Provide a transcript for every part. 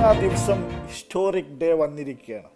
ദിവസം historic day വന്നിരിക്കുകയാണ്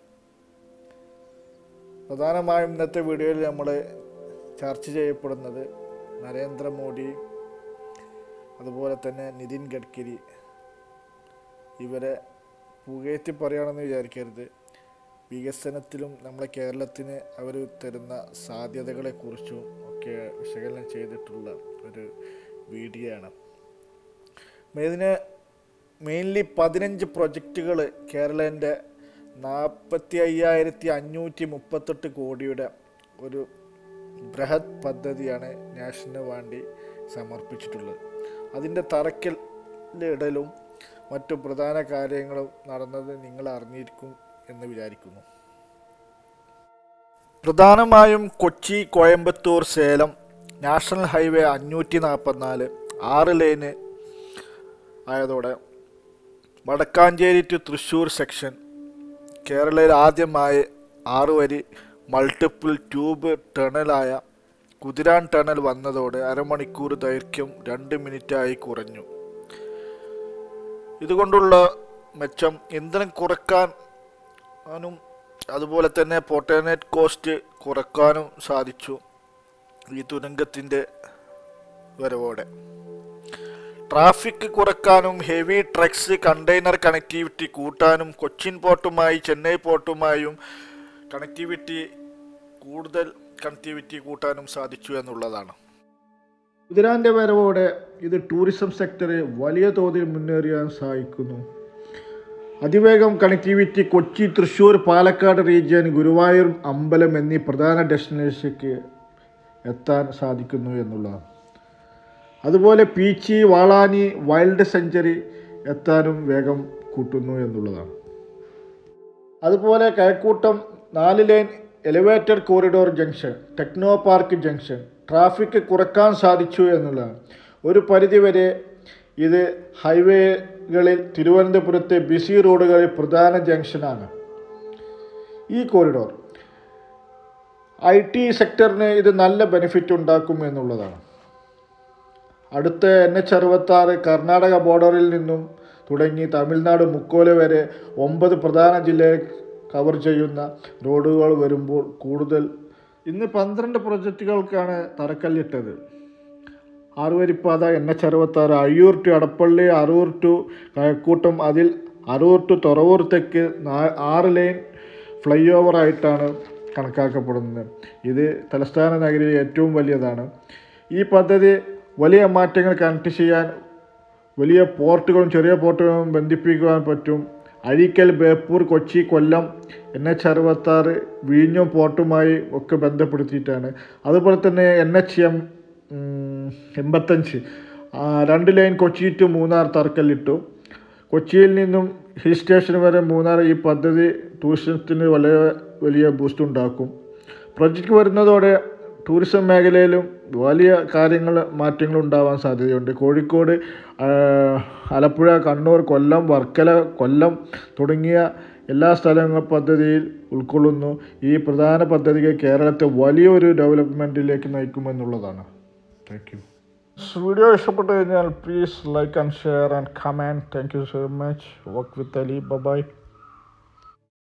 പ്രധാനമായും ഇന്നത്തെ വീഡിയോയിൽ നമ്മൾ ചർച്ച ചെയ്യപ്പെടുന്നത് നരേന്ദ്രമോദി അതുപോലെ തന്നെ നിതിൻ ഗഡ്കരി ഇവരെ പുകയറ്റി പറയുകയാണെന്ന് വിചാരിക്കരുത് വികസനത്തിലും നമ്മളെ കേരളത്തിന് അവർ തരുന്ന സാധ്യതകളെക്കുറിച്ചും ഒക്കെ വിശകലനം ചെയ്തിട്ടുള്ള ഒരു വീഡിയോ ആണ് ഇതിന് മെയിൻലി പതിനഞ്ച് പ്രൊജക്റ്റുകൾ കേരളൻ്റെ നാൽപ്പത്തി അയ്യായിരത്തി അഞ്ഞൂറ്റി മുപ്പത്തെട്ട് കോടിയുടെ ഒരു ബൃഹത് പദ്ധതിയാണ് നാഷണലിന് വേണ്ടി സമർപ്പിച്ചിട്ടുള്ളത് അതിൻ്റെ തറക്കലിടലും മറ്റു പ്രധാന കാര്യങ്ങളും നടന്നത് നിങ്ങൾ അറിഞ്ഞിരിക്കും എന്ന് വിചാരിക്കുന്നു പ്രധാനമായും കൊച്ചി കോയമ്പത്തൂർ സേലം നാഷണൽ ഹൈവേ അഞ്ഞൂറ്റി നാൽപ്പത്തിനാല് ആറ് ലൈന് ആയതോടെ വടക്കാഞ്ചേരി ടു തൃശ്ശൂർ സെക്ഷൻ കേരളയിൽ ആദ്യമായി ആറ് വരി മൾട്ടിപ്പിൾ ട്യൂബ് ടണലായ കുതിരാൻ ടണൽ വന്നതോടെ അരമണിക്കൂർ ദൈർഘ്യം രണ്ട് മിനിറ്റായി കുറഞ്ഞു ഇതുകൊണ്ടുള്ള മെച്ചം ഇന്ധനം കുറക്കാനും അതുപോലെ തന്നെ പൊട്ടേനറ്റ് കോസ്റ്റ് കുറക്കാനും സാധിച്ചു ഈ തുരങ്കത്തിൻ്റെ വരവോടെ ട്രാഫിക് കുറക്കാനും ഹെവി ട്രക്സ് കണ്ടെയ്നർ കണക്ടിവിറ്റി കൂട്ടാനും കൊച്ചിൻ പോർട്ടുമായി ചെന്നൈ പോർട്ടുമായും കണക്ടിവിറ്റി കൂടുതൽ കണക്ടിവിറ്റി കൂട്ടാനും സാധിച്ചു എന്നുള്ളതാണ് കുതിരാൻ്റെ വരവോടെ ഇത് ടൂറിസം സെക്ടറെ വലിയ തോതിൽ മുന്നേറിയാൻ സഹായിക്കുന്നു അതിവേഗം കണക്ടിവിറ്റി കൊച്ചി തൃശ്ശൂർ പാലക്കാട് റീജിയൻ ഗുരുവായൂർ അമ്പലം എന്നീ പ്രധാന ഡെസ്റ്റിനേഷനിലേക്ക് എത്താൻ സാധിക്കുന്നു എന്നുള്ളതാണ് അതുപോലെ പീച്ചി വാളാനി വൈൽഡ് സെഞ്ചുറി എത്താനും വേഗം കൂട്ടുന്നു എന്നുള്ളതാണ് അതുപോലെ കഴക്കൂട്ടം നാല് line elevated corridor junction techno park junction traffic കുറക്കാൻ സാധിച്ചു എന്നുള്ളതാണ് ഒരു പരിധിവരെ ഇത് ഹൈവേകളിൽ തിരുവനന്തപുരത്തെ ബിസി റോഡുകളിൽ പ്രധാന ജംഗ്ഷനാണ് ഈ കോറിഡോർ ഐ ടി സെക്ടറിന് ഇത് നല്ല ബെനിഫിറ്റ് ഉണ്ടാക്കും എന്നുള്ളതാണ് അടുത്ത എൻ എച്ച് അറുപത്താറ് കർണാടക ബോർഡറിൽ നിന്നും തുടങ്ങി തമിഴ്നാട് മുക്കോല വരെ ഒമ്പത് പ്രധാന ജില്ലയെ കവർ ചെയ്യുന്ന റോഡുകൾ വരുമ്പോൾ കൂടുതൽ ഇന്ന് പന്ത്രണ്ട് പ്രൊജക്റ്റുകൾക്കാണ് തറക്കല്ലിട്ടത് ആറുവരിപ്പാത എൻ എച്ച് അറുപത്താറ് അയ്യൂർ ടു അടപ്പള്ളി അറൂർ ടു കഴക്കൂട്ടം അതിൽ അറൂർ ടു തുറവൂർ തെക്ക് നാ- ആറ് ലൈൻ ഫ്ലൈ ഓവർ ആയിട്ടാണ് കണക്കാക്കപ്പെടുന്നത് ഇത് തലസ്ഥാന നഗരിയിലെ ഏറ്റവും വലിയതാണ് ഈ പദ്ധതി വലിയ മാറ്റങ്ങൾ കണക്ട് ചെയ്യാൻ വലിയ പോർട്ടുകളും ചെറിയ പോർട്ടുകളും ബന്ധിപ്പിക്കുവാൻ പറ്റും അഴീക്കൽ ബേപ്പൂർ കൊച്ചി കൊല്ലം എൻ എച്ച് അറുപത്താറ് വിഴിഞ്ഞം പോർട്ടുമായി ഒക്കെ ബന്ധപ്പെടുത്തിയിട്ടാണ് അതുപോലെ തന്നെ എൻ എച്ച് എം എൺപത്തഞ്ച് ആ, രണ്ട് ലൈൻ കൊച്ചി ടു മൂന്നാർ തറക്കല്ലിട്ടു കൊച്ചിയിൽ നിന്നും ഹിൽ സ്റ്റേഷൻ വരെ മൂന്നാർ ഈ പദ്ധതി ടൂറിസത്തിന് വളരെ വലിയ ബൂസ്റ്റ് ഉണ്ടാക്കും പ്രൊജക്റ്റ് വരുന്നതോടെ ടൂറിസം മേഖലയിലും വലിയ കാര്യങ്ങൾ മാറ്റങ്ങൾ ഉണ്ടാവാൻ സാധ്യതയുണ്ട് കോഴിക്കോട് ആ, ആലപ്പുഴ കണ്ണൂർ കൊല്ലം വർക്കല കൊല്ലം തുടങ്ങിയ എല്ലാ സ്ഥലങ്ങളും പദ്ധതിയിൽ ഉൾക്കൊള്ളുന്നു ഈ പ്രധാന പദ്ധതികൾ കേരളത്തെ വലിയൊരു ഡെവലപ്മെൻറ്റിലേക്ക് നയിക്കുമെന്നുള്ളതാണ് താങ്ക് യു വീഡിയോ ഇഷ്ടപ്പെട്ടു കഴിഞ്ഞാൽ please like and share and comment thank you so much work with Ali by